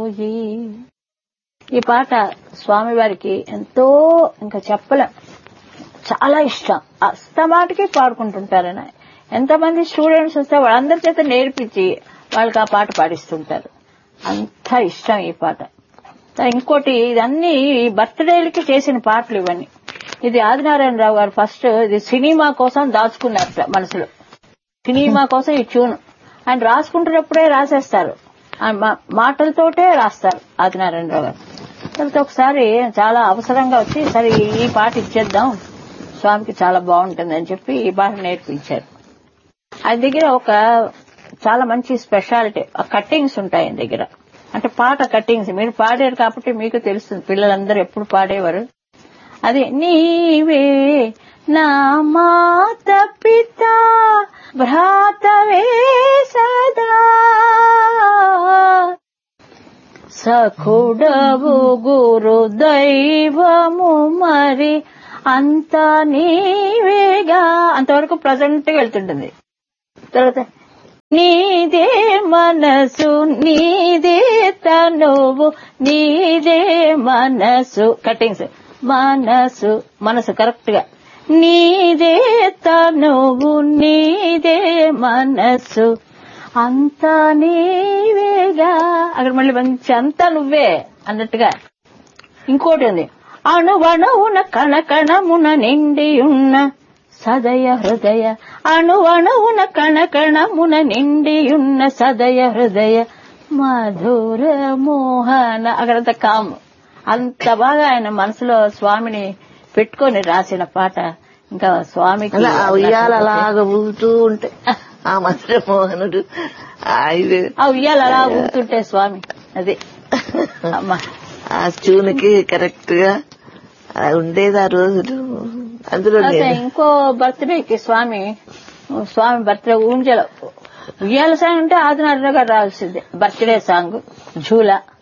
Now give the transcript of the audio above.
పోయి ఈ పాట స్వామి వారికి ఎంతో ఇంకా చెప్పలేం చాలా ఇష్టం అస్తమాటికి పాడుకుంటుంటారని ఎంతమంది స్టూడెంట్స్ వస్తే వాళ్ళందరి చేత నేర్పించి వాళ్ళకి ఆ పాట పాడిస్తుంటారు అంత ఇష్టం ఈ పాట ఇంకోటి ఇదన్నీ బర్త్డేలకి చేసిన పాటలు ఇవన్నీ ఇది ఆదినారాయణరావు గారు ఫస్ట్ ఇది సినిమా కోసం దాచుకున్నారు మనసులో సినిమా కోసం ఈ ట్యూన్ ఆయన రాసుకుంటున్నప్పుడే రాసేస్తారు ఆ మా- మాటలతోటే రాస్తారు ఆదినారాయణరావు గారు తర్వాత ఒకసారి చాలా అవసరంగా వచ్చి సరే ఈ- ఈ పాట ఇచ్చేద్దాం స్వామికి చాలా బాగుంటుంది అని చెప్పి ఈ పాట నేర్పించారు ఆయన దగ్గర ఒక చాలా మంచి స్పెషాలిటీ కట్టింగ్స్ ఉంటాయి ఆయన దగ్గర అంటే పాట కట్టింగ్స్ మీరు పాడారు కాబట్టి మీకు తెలుస్తుంది పిల్లలందరూ ఎప్పుడు పాడేవారు అది నీవే నా మాత పిత భ్రాతవే సదా సఖుడవు గురు దైవము మరి అంత నీవేగా అంతవరకు ప్రజెంట్ గా వెళ్తుంటుంది తర్వాత నీదే మనసు నీదే తనువు నీదే మనసు కటింగ్స్ మనసు మనసు కరెక్ట్ గా నీదే తనువు నీదే మనసు అంతా నీవేగా అక్కడ మళ్ళీ మంచి అంతా నువ్వే అన్నట్టుగా ఇంకోటి ఉంది అణువణువున కణకణమున నిండి ఉన్న సదయ హృదయ అణువణువున కణకణమున నిండి ఉన్న సదయ హృదయ మధుర మోహన అక్కడంత కాము అంత బాగా ఆయన మనసులో స్వామిని పెట్టుకొని రాసిన పాట ఇంకా స్వామికి అలా ఆ ఉయ్యాల అలాగ ఊగుతూ ఉంటే ఆ మధుర మోహనుడు ఆ ఇది ఆ ఉయ్యాలు అలా ఊగుతుంటే స్వామి అదే అమ్మా ఆ ట్యూన్కి కరెక్ట్ గా అలా ఉండేది ఆ రోజులు అందులో తర్వాత నేను ఇంకో బర్త్డేకి స్వామి స్వామి బర్త్డే ఊంజల ఉయ్యాల సాంగ్ అంటే ఆదినారాయణ గారు రావాల్సిందే బర్త్డే సాంగ్ ఝూలా